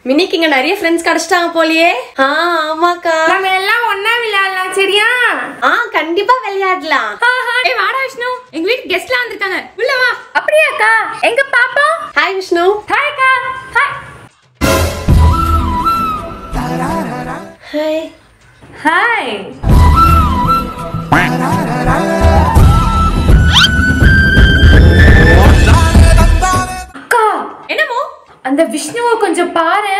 மினிக்கு இங்க நிறைய ஃப்ரெண்ட்ஸ் கிடைச்சிட்டாங்க போலயே ஆ ஆமாக்கா நம்ம எல்லாம் ஒண்ணா விளையாடலாம் சரியா ஆ கண்டிப்பா விளையாடலாம் ஏய் வாடா விஷ்ணு எங்க வீட்டுக்கு கெஸ்ட்லாம் வந்திருக்காங்க உள்ள வா அப்படியாக்கா எங்க பாப்போம் ஹாய் விஷ்ணு ஹாய் அக்கா ஹாய் ஹாய் ஹாய் அக்கா என்னமோ அந்த விஷ்ணுவை கொஞ்சம் பாரு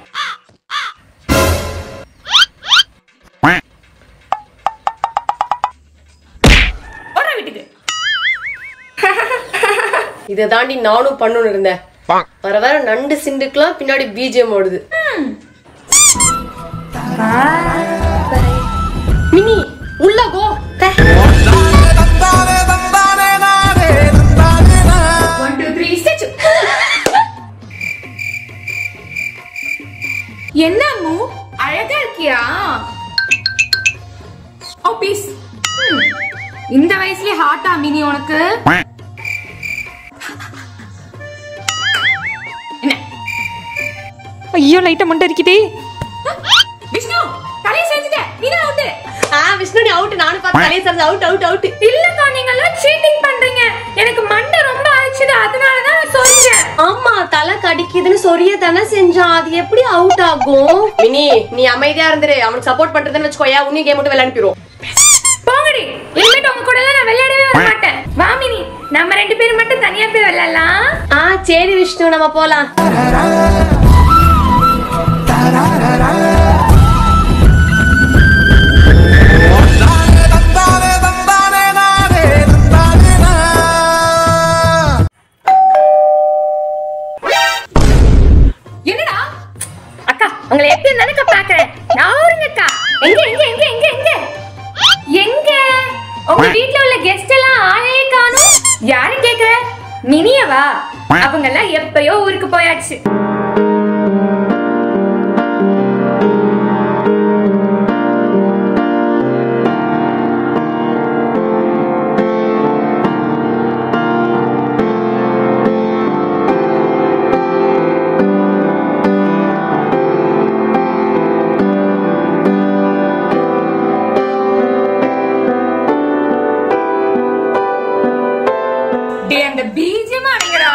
ஓடுற வீட்டுக்கு இதை தாண்டி நானும் பண்ணணும்னு இருந்தேன் வர வர நண்டு சிண்டுக்கெல்லாம் பின்னாடி பிஜிஎம் ஓடுது மினி உள்ள கோ ஒன் டூ த்ரீ ஸ்டெச் என்ன அம்மு அழகா இருக்கியா ஓ பீஸ் இந்த வயசுலயே ஹார்ட்டா மினி உனக்கு என்ன ஐயோ லைட்டா மண்டை அடிக்குதே விஷ்ணு தலையை செஞ்சுட்ட நீ தான் அவுட்டு ஆ விஷ்ணு நீ அவுட் நானும் பார்த்து தலையை சார் அவுட் அவுட் அவுட் இல்லக்கா நீங்க எல்லாம் சீட்டிங் பண்றீங்க எனக்கு மண்டை ரொம்ப அடிச்சுது அதனால தான் நான் சொல்றேன் ஆமா தலை கடிக்குதுன்னு சொரிய தானே செஞ்சான் அது எப்படி அவுட் ஆகும் மினி நீ அமைதியா இருந்துரு அவனுக்கு சப்போர்ட் பண்றதுன்னு வச்சுக்கோயா உன்னி கேம் மட்டும் விளையாண்டுரும் போங்கடி இனிமேட்டு உங்க கூட எல்லாம் நான் விளையாடவே வர மாட்டேன் வாமினி நம்ம ரெண்டு பேரும் மட்டும் தனியா போய் விளையாடலாம் ஆ சரி விஷ்ணு நம்ம போலாம் என்னடா அக்கா உங்களை எப்படி இருந்தாலும்க்கா பாக்குறேன் யாருங்கக்கா எங்க எங்க எங்க எங்க எங்க எங்க உங்க வீட்ல உள்ள கெஸ்ட் எல்லாம் ஆளே காணும் யாரு கேக்குற மினியவா அவங்க எல்லாம் எப்பயோ ஊருக்கு போயாச்சு டே அந்த பீஜமா அடங்கடா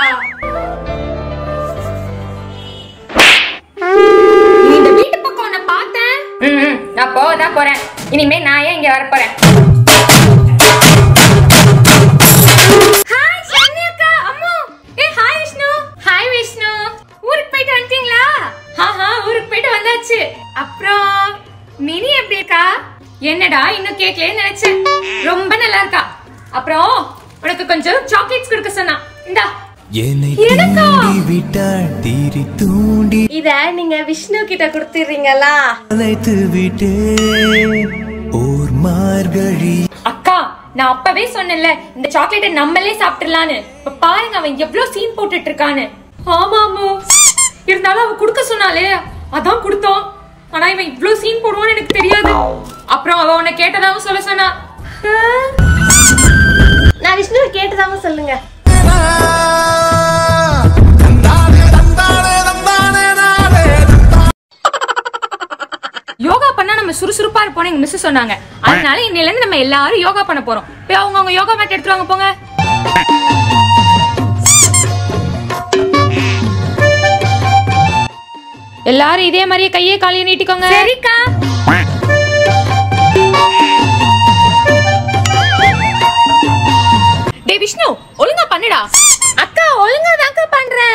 நீ இந்த வீட்டு பக்கம் உன்னை பார்த்தேன் ம் நான் போதான் போறேன் இனிமே நான் ஏன் இங்க வர போறேன் ஹாய் ஷாலினி அக்கா அம்மு ஏ ஹாய் விஷ்ணு ஹாய் விஷ்ணு ஊருக்கு போயிட்டு வந்துட்டீங்களா ஆஹா ஊருக்கு போயிட்டு வந்தாச்சு அப்புறம் மினி எப்படி இருக்கா என்னடா இன்னும் கேக்கலன்னு நினைச்சேன் ரொம்ப நல்லா இருக்கா அப்புறம் உனக்கு கொஞ்சம் சாக்லேட்ஸ் கொடுக்க சொன்னா இந்தா என்னை எனக்கா? தூண்டி விட்டாள் தீரி தூண்டி இத நீங்க விஷ்ணு கிட்ட கொடுத்துறீங்களா அழைத்து விட்டேன் ஓர் மார்கழி அக்கா நான் அப்பவே சொன்னேன்ல இந்த சாக்லேட்டை நம்மளே சாப்பிட்டுறலான்னு இப்ப பாருங்க அவன் எவ்வளவு சீன் போட்டுட்டு இருக்கான்னு ஆமாமோ இருந்தாலும் அவ குடுக்க சொன்னாலே அதான் கொடுத்தோம் ஆனா இவன் இவ்ளோ சீன் போடுவான்னு எனக்கு தெரியாது அப்புறம் அவ உன்னை கேட்டதாவும் சொல்ல சொன்னா நான் விஷ்ணு கேட்டதாம சொல்லுங்க யோகா பண்ணா நம்ம சுறுசுறுப்பா இருப்போம்னு எங்க மிஸ் சொன்னாங்க அதனால இன்னையில இருந்து நம்ம எல்லாரும் யோகா பண்ண போறோம் போய் அவங்க அவங்க யோகா மேட் எடுத்துட்டு வாங்க போங்க எல்லாரும் இதே மாதிரியே கையே காலையை நீட்டிக்கோங்க சரிக்கா டேய் விஷ்ணு ஒழுங்கா பண்ணுடா அக்கா ஒழுங்கா தான்க்கா பண்றேன்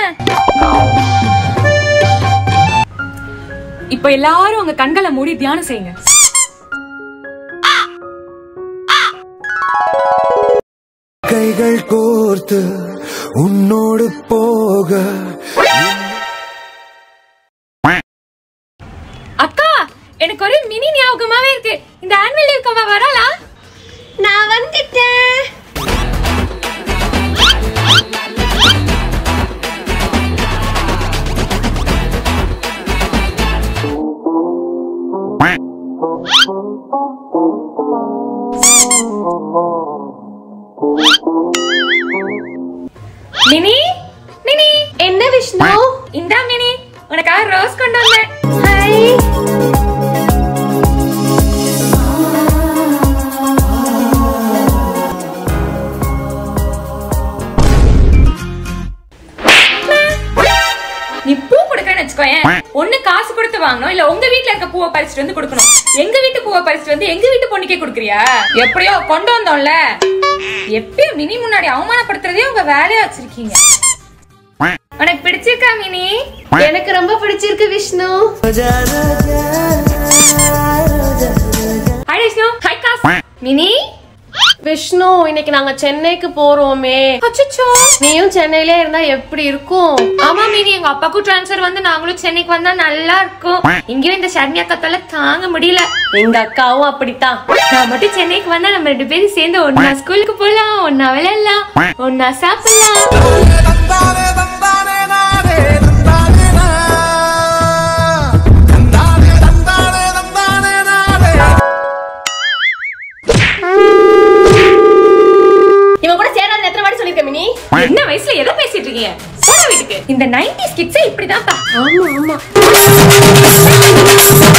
இப்போ எல்லாரும் உங்க கண்களை மூடி தியானம் செய்யுங்க கைகள் கோர்த்து உன்னோடு போக அக்கா எனக்கு ஒரு மினி ஞாபகமாவே இருக்கு இந்த ஆனுவல் இருக்கவா வரலா நான் வந்துட்டேன் மினி மினி என்ன விஷ்ணு இந்தா மினி உனக்காக ரோஸ் கொண்டு வந்தேன் ஹாய் நீ பூ கொடுக்கறேன்னு வச்சுக்கோயேன் ஒண்ணு காசு கொடுத்து வாங்கணும் இல்ல உங்க வீட்ல இருக்க பூவை பறிச்சுட்டு வந்து கொடுக்கணும் எங்க வீட்டு பூவை பறிச்சுட்டு வந்து எங்க வீட்டு பொண்ணுக்கே கொடுக்குறியா எப்படியோ கொண்டு வந்தோம்ல எப்பயும் மினி முன்னாடி அவமானப்படுத்துறதே உங்க வேலையா வச்சிருக்கீங்க உனக்கு பிடிச்சிருக்கா மினி எனக்கு ரொம்ப பிடிச்சிருக்கு விஷ்ணு ஹாய் விஷ்ணு ஹாய் காஸ் மினி விஷ்ணு இன்னைக்கு நாங்க சென்னைக்கு போறோமே அச்சச்சோ நீயும் சென்னையிலே இருந்தா எப்படி இருக்கும் ஆமா மினி எங்க அப்பாக்கும் ட்ரான்ஸ்ஃபர் வந்து நாங்களும் சென்னைக்கு வந்தா நல்லா இருக்கும் இங்கேயும் இந்த சர்மியா கத்தால தாங்க முடியல எங்க அக்காவும் அப்படித்தான் நான் மட்டும் சென்னைக்கு வந்தா நம்ம ரெண்டு பேரும் சேர்ந்து ஒன்னா ஸ்கூலுக்கு போலாம் ஒன்னா விளையாடலாம் ஒன்னா சாப்பிடலாம் இவன் கூட சேராத எத்தனை வாட்டி சொல்லிருக்க மினி என்ன வயசுல எதை பேசிட்டு இருக்கீங்க போட வீட்டுக்கு இந்த 90s கிட்ஸே இப்படிதான்ப்பா ஆமா ஆமா